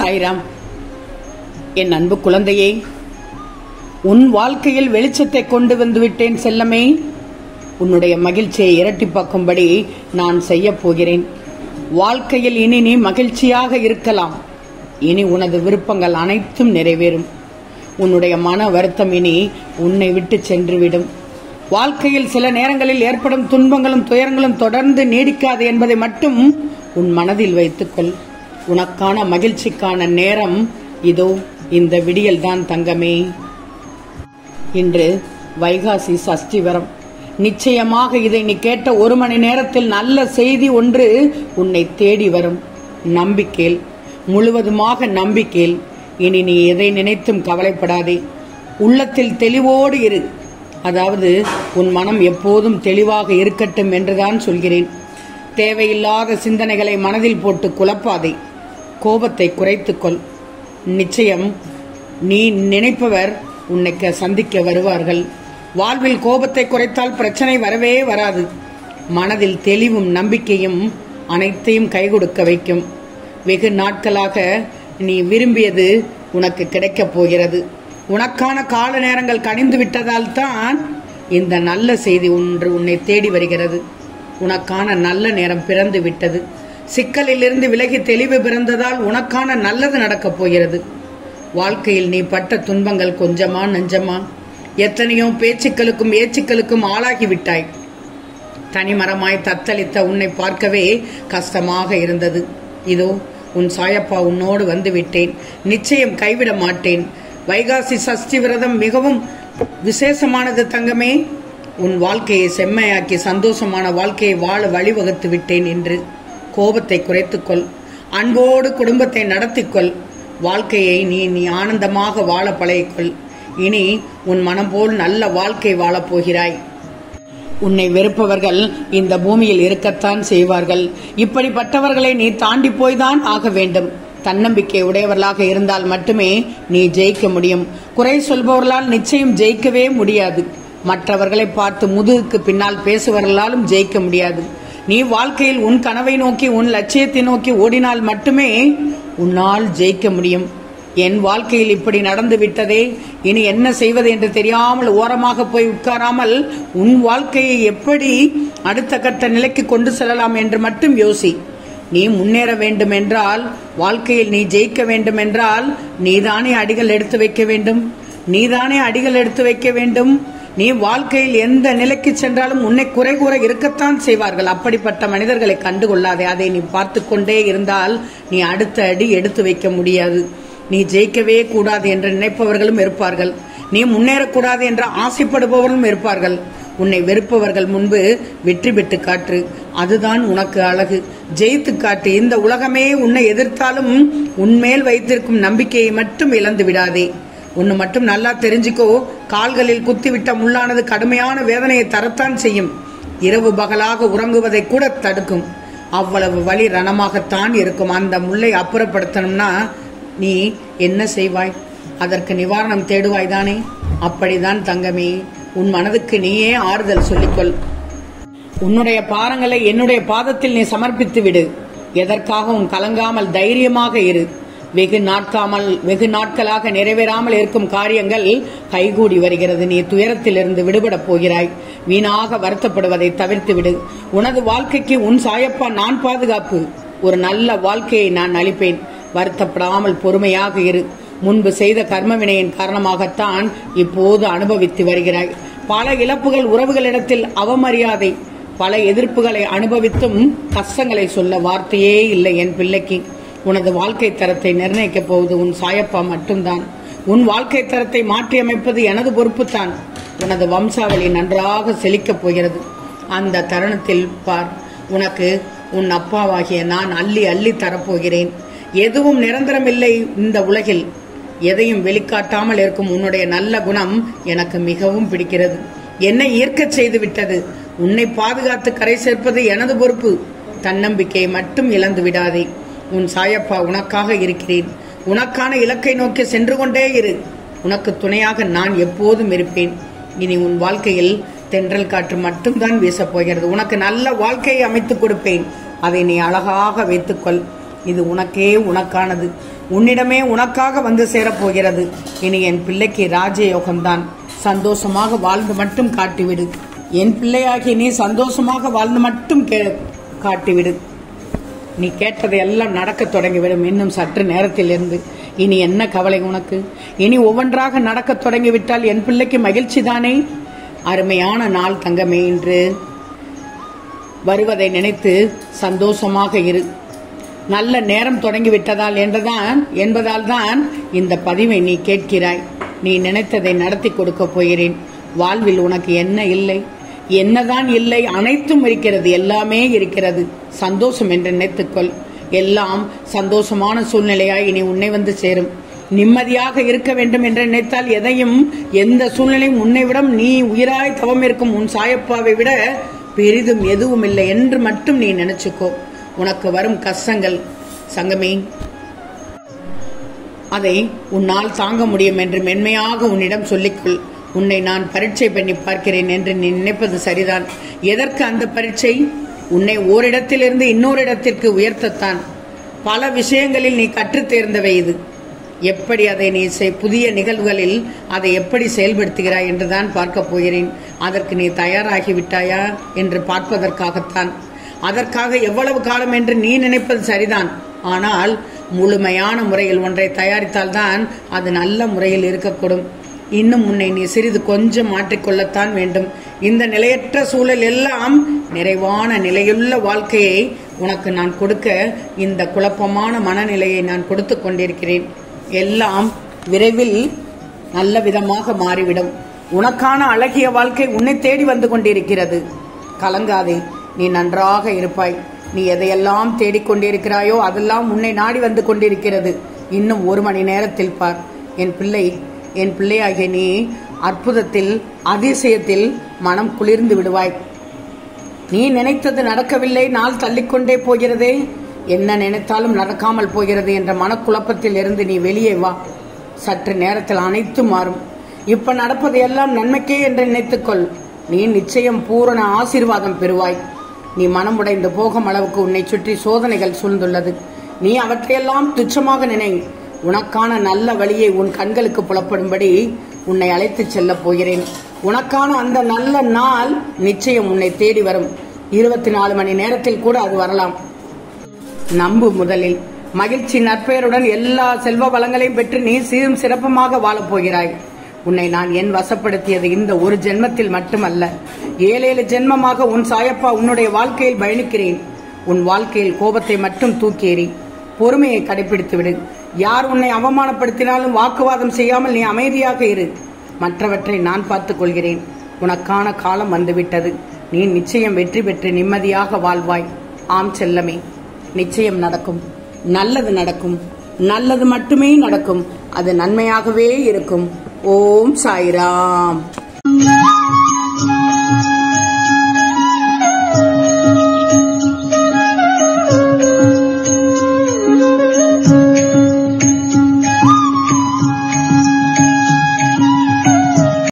சாய்ராம் என் அன்பு குழந்தையே உன் வாழ்க்கையில் வெளிச்சத்தை கொண்டு வந்து விட்டேன் செல்லமே உன்னுடைய மகிழ்ச்சியை இரட்டிப்பாக்கும்படி நான் செய்யப் போகிறேன் வாழ்க்கையில் இனி நீ மகிழ்ச்சியாக இருக்கலாம் இனி உனது விருப்பங்கள் அனைத்தும் நிறைவேறும் உன்னுடைய மன வருத்தம் இனி உன்னை விட்டு சென்றுவிடும் வாழ்க்கையில் சில நேரங்களில் ஏற்படும் துன்பங்களும் துயரங்களும் தொடர்ந்து நீடிக்காது என்பதை மட்டும் உன் மனதில் வைத்துக்கொள் உனக்கான மகிழ்ச்சிக்கான நேரம் இதோ இந்த விடியல்தான் தங்கமே இன்று வைகாசி சஷ்டி வரம் நிச்சயமாக இதை நீ கேட்ட ஒரு மணி நேரத்தில் நல்ல செய்தி ஒன்று உன்னை தேடி வரும் நம்பிக்கேள் முழுவதுமாக நம்பிக்கேள் இனி நீ எதை நினைத்தும் கவலைப்படாதே உள்ளத்தில் தெளிவோடு இரு அதாவது உன் மனம் எப்போதும் தெளிவாக இருக்கட்டும் என்றுதான் சொல்கிறேன் தேவையில்லாத சிந்தனைகளை மனதில் போட்டு குழப்பாதே கோபத்தை குறைத்துக்கொள் நிச்சயம் நீ நினைப்பவர் உன்னைக்கு சந்திக்க வருவார்கள் வாழ்வில் கோபத்தை குறைத்தால் பிரச்சனை வரவே வராது மனதில் தெளிவும் நம்பிக்கையும் அனைத்தையும் கை கொடுக்க வைக்கும் வெகு நாட்களாக நீ விரும்பியது உனக்கு கிடைக்கப் போகிறது உனக்கான கால நேரங்கள் கனிந்து விட்டதால் தான் இந்த நல்ல செய்தி ஒன்று உன்னை தேடி வருகிறது உனக்கான நல்ல நேரம் பிறந்து விட்டது சிக்கலிலிருந்து விலகி தெளிவு பிறந்ததால் உனக்கான நல்லது நடக்கப் போகிறது வாழ்க்கையில் நீ பட்ட துன்பங்கள் கொஞ்சமா நஞ்சமா எத்தனையோ பேச்சுக்களுக்கும் ஏச்சுக்களுக்கும் ஆளாகி விட்டாய் தனிமரமாய் தத்தளித்த உன்னை பார்க்கவே கஷ்டமாக இருந்தது இதோ உன் சாயப்பா உன்னோடு வந்து விட்டேன் நிச்சயம் கைவிட மாட்டேன் வைகாசி சஷ்டி விரதம் மிகவும் விசேஷமானது தங்கமே உன் வாழ்க்கையை செம்மையாக்கி சந்தோஷமான வாழ்க்கையை வாழ வழிவகுத்து விட்டேன் என்று கோபத்தை குறைத்துக்கொள் அன்போடு குடும்பத்தை நடத்திக்கொள் வாழ்க்கையை நீ நீ ஆனந்தமாக வாழ பழகிக்கொள் இனி உன் மனம் போல் நல்ல வாழ்க்கை வாழப் போகிறாய் உன்னை வெறுப்பவர்கள் இந்த பூமியில் இருக்கத்தான் செய்வார்கள் இப்படிப்பட்டவர்களை நீ தாண்டி போய்தான் ஆக வேண்டும் தன்னம்பிக்கை உடையவர்களாக இருந்தால் மட்டுமே நீ ஜெயிக்க முடியும் குறை சொல்பவர்களால் நிச்சயம் ஜெயிக்கவே முடியாது மற்றவர்களை பார்த்து முதுகுக்கு பின்னால் பேசுபவர்களாலும் ஜெயிக்க முடியாது நீ வாழ்க்கையில் உன் கனவை நோக்கி உன் லட்சியத்தை நோக்கி ஓடினால் மட்டுமே உன்னால் ஜெயிக்க முடியும் என் வாழ்க்கையில் இப்படி நடந்து விட்டதே இனி என்ன செய்வது என்று தெரியாமல் ஓரமாக போய் உட்காராமல் உன் வாழ்க்கையை எப்படி அடுத்த கட்ட நிலைக்கு கொண்டு செல்லலாம் என்று மட்டும் யோசி நீ முன்னேற வேண்டும் என்றால் வாழ்க்கையில் நீ ஜெயிக்க வேண்டும் என்றால் நீதானே அடிகள் எடுத்து வைக்க வேண்டும் நீதானே அடிகள் எடுத்து வைக்க வேண்டும் நீ வாழ்க்கையில் எந்த நிலைக்கு சென்றாலும் உன்னை குறை கூற இருக்கத்தான் செய்வார்கள் அப்படிப்பட்ட மனிதர்களை கண்டுகொள்ளாதே அதை நீ பார்த்து கொண்டே இருந்தால் நீ அடுத்த அடி எடுத்து வைக்க முடியாது நீ ஜெயிக்கவே கூடாது என்று நினைப்பவர்களும் இருப்பார்கள் நீ முன்னேறக்கூடாது என்று ஆசைப்படுபவர்களும் இருப்பார்கள் உன்னை வெறுப்பவர்கள் முன்பு வெற்றி பெற்று காற்று அதுதான் உனக்கு அழகு ஜெயித்து காட்டு இந்த உலகமே உன்னை எதிர்த்தாலும் உன்மேல் வைத்திருக்கும் நம்பிக்கையை மட்டும் இழந்து விடாதே ஒன்னு மட்டும் நல்லா தெரிஞ்சுக்கோ கால்களில் குத்திவிட்ட முள்ளானது கடுமையான வேதனையை தரத்தான் செய்யும் இரவு பகலாக உறங்குவதை கூட தடுக்கும் அவ்வளவு வலி ரணமாகத்தான் இருக்கும் அந்த முல்லை அப்புறப்படுத்தணும்னா நீ என்ன செய்வாய் அதற்கு நிவாரணம் தேடுவாய் தானே அப்படிதான் தங்கமே உன் மனதுக்கு நீயே ஆறுதல் சொல்லிக்கொள் உன்னுடைய பாரங்களை என்னுடைய பாதத்தில் நீ சமர்ப்பித்து விடு எதற்காகவும் கலங்காமல் தைரியமாக இரு வெகு நாட்காமல் வெகு நாட்களாக நிறைவேறாமல் இருக்கும் காரியங்கள் கைகூடி வருகிறது நீ துயரத்திலிருந்து விடுபடப் போகிறாய் வீணாக வருத்தப்படுவதை தவிர்த்து விடு உனது வாழ்க்கைக்கு உன் சாயப்பா நான் பாதுகாப்பு ஒரு நல்ல வாழ்க்கையை நான் அளிப்பேன் வருத்தப்படாமல் பொறுமையாக இரு முன்பு செய்த கர்ம வினையின் காரணமாகத்தான் இப்போது அனுபவித்து வருகிறாய் பல இழப்புகள் உறவுகளிடத்தில் அவமரியாதை பல எதிர்ப்புகளை அனுபவித்தும் கஷ்டங்களை சொல்ல வார்த்தையே இல்லை என் பிள்ளைக்கு உனது வாழ்க்கை தரத்தை நிர்ணயிக்கப் போவது உன் சாயப்பா மட்டும்தான் உன் வாழ்க்கை தரத்தை மாற்றியமைப்பது எனது பொறுப்புத்தான் உனது வம்சாவளி நன்றாக செழிக்கப் போகிறது அந்த தருணத்தில் பார் உனக்கு உன் அப்பாவாகிய நான் அள்ளி அள்ளி தரப்போகிறேன் எதுவும் நிரந்தரமில்லை இந்த உலகில் எதையும் வெளிக்காட்டாமல் இருக்கும் உன்னுடைய நல்ல குணம் எனக்கு மிகவும் பிடிக்கிறது என்னை ஈர்க்கச் செய்து விட்டது உன்னை பாதுகாத்து கரை சேர்ப்பது எனது பொறுப்பு தன்னம்பிக்கையை மட்டும் இழந்து விடாதே உன் சாயப்பா உனக்காக இருக்கிறேன் உனக்கான இலக்கை நோக்கி சென்று கொண்டே இரு உனக்கு துணையாக நான் எப்போதும் இருப்பேன் இனி உன் வாழ்க்கையில் தென்றல் காற்று மட்டும்தான் வீசப் போகிறது உனக்கு நல்ல வாழ்க்கையை அமைத்துக் கொடுப்பேன் அதை நீ அழகாக வைத்துக்கொள் இது உனக்கே உனக்கானது உன்னிடமே உனக்காக வந்து சேரப்போகிறது இனி என் பிள்ளைக்கு ராஜயோகம்தான் சந்தோஷமாக வாழ்ந்து மட்டும் காட்டிவிடு என் பிள்ளையாகி நீ சந்தோஷமாக வாழ்ந்து மட்டும் கே- காட்டிவிடு நீ கேட்டதை எல்லாம் நடக்க தொடங்கிவிடும் இன்னும் சற்று நேரத்தில் இருந்து இனி என்ன கவலை உனக்கு இனி ஒவ்வொன்றாக நடக்க தொடங்கிவிட்டால் என் பிள்ளைக்கு மகிழ்ச்சி தானே அருமையான நாள் தங்கமே இன்று வருவதை நினைத்து சந்தோஷமாக இரு நல்ல நேரம் தொடங்கிவிட்டதால் என்றுதான் என்பதால் தான் இந்த பதிவை நீ கேட்கிறாய் நீ நினைத்ததை நடத்தி கொடுக்க போகிறேன் வாழ்வில் உனக்கு என்ன இல்லை என்னதான் இல்லை அனைத்தும் இருக்கிறது எல்லாமே இருக்கிறது சந்தோஷம் என்று நினைத்துக்கொள் எல்லாம் சந்தோஷமான சூழ்நிலையாய் இனி உன்னை வந்து சேரும் நிம்மதியாக இருக்க வேண்டும் என்று நினைத்தால் எதையும் எந்த சூழ்நிலையும் உன்னை விட நீ உயிராய் தவம் இருக்கும் உன் சாயப்பாவை விட பெரிதும் எதுவும் இல்லை என்று மட்டும் நீ நினைச்சுக்கோ உனக்கு வரும் கஷ்டங்கள் சங்கமே அதை உன்னால் தாங்க முடியும் என்று மென்மையாக உன்னிடம் சொல்லிக்கொள் உன்னை நான் பரீட்சை பண்ணி பார்க்கிறேன் என்று நீ நினைப்பது சரிதான் எதற்கு அந்த பரீட்சை உன்னை ஓரிடத்திலிருந்து இன்னொரு இடத்திற்கு உயர்த்தத்தான் பல விஷயங்களில் நீ கற்றுத் தேர்ந்தவை இது எப்படி அதை நீ செய்- புதிய நிகழ்வுகளில் அதை எப்படி செயல்படுத்துகிறாய் என்றுதான் பார்க்க போகிறேன் அதற்கு நீ தயாராகி விட்டாயா என்று பார்ப்பதற்காகத்தான் அதற்காக எவ்வளவு காலம் என்று நீ நினைப்பது சரிதான் ஆனால் முழுமையான முறையில் ஒன்றை தயாரித்தால்தான் அது நல்ல முறையில் இருக்கக்கூடும் இன்னும் உன்னை நீ சிறிது கொஞ்சம் மாற்றிக்கொள்ளத்தான் வேண்டும் இந்த நிலையற்ற சூழல் எல்லாம் நிறைவான நிலையுள்ள வாழ்க்கையை உனக்கு நான் கொடுக்க இந்த குழப்பமான மனநிலையை நான் கொடுத்து கொண்டிருக்கிறேன் எல்லாம் விரைவில் நல்ல விதமாக மாறிவிடும் உனக்கான அழகிய வாழ்க்கை உன்னை தேடி வந்து கொண்டிருக்கிறது கலங்காதே நீ நன்றாக இருப்பாய் நீ எதையெல்லாம் தேடிக்கொண்டிருக்கிறாயோ அதெல்லாம் உன்னை நாடி வந்து கொண்டிருக்கிறது இன்னும் ஒரு மணி நேரத்தில் பார் என் பிள்ளை என் பிள்ளையாகிய நீ அற்புதத்தில் அதிசயத்தில் மனம் குளிர்ந்து விடுவாய் நீ நினைத்தது நடக்கவில்லை நாள் தள்ளிக்கொண்டே போகிறதே என்ன நினைத்தாலும் நடக்காமல் போகிறது என்ற மனக்குழப்பத்தில் இருந்து நீ வெளியே வா சற்று நேரத்தில் அனைத்தும் மாறும் இப்ப நடப்பது எல்லாம் நன்மைக்கே என்று நினைத்துக்கொள் நீ நிச்சயம் பூரண ஆசீர்வாதம் பெறுவாய் நீ மனமுடைந்து போகும் அளவுக்கு உன்னை சுற்றி சோதனைகள் சூழ்ந்துள்ளது நீ அவற்றையெல்லாம் துச்சமாக நினை உனக்கான நல்ல வழியை உன் கண்களுக்கு புலப்படும்படி உன்னை அழைத்துச் செல்லப் போகிறேன் உனக்கான அந்த நல்ல நாள் நிச்சயம் உன்னை தேடி வரும் இருபத்தி நாலு மணி நேரத்தில் கூட அது வரலாம் நம்பு முதலில் மகிழ்ச்சி நற்பெயருடன் எல்லா செல்வ வளங்களையும் பெற்று நீ சீரும் சிறப்புமாக வாழப் போகிறாய் உன்னை நான் என் வசப்படுத்தியது இந்த ஒரு ஜென்மத்தில் மட்டுமல்ல ஏழேழு ஜென்மமாக உன் சாயப்பா உன்னுடைய வாழ்க்கையில் பயணிக்கிறேன் உன் வாழ்க்கையில் கோபத்தை மட்டும் தூக்கி எறி பொறுமையை கடைபிடித்து விடு யார் உன்னை அவமானப்படுத்தினாலும் வாக்குவாதம் செய்யாமல் நீ அமைதியாக இரு மற்றவற்றை நான் பார்த்துக் கொள்கிறேன் உனக்கான காலம் வந்துவிட்டது நீ நிச்சயம் வெற்றி பெற்று நிம்மதியாக வாழ்வாய் ஆம் செல்லமே நிச்சயம் நடக்கும் நல்லது நடக்கும் நல்லது மட்டுமே நடக்கும் அது நன்மையாகவே இருக்கும் ஓம் சாய்ராம்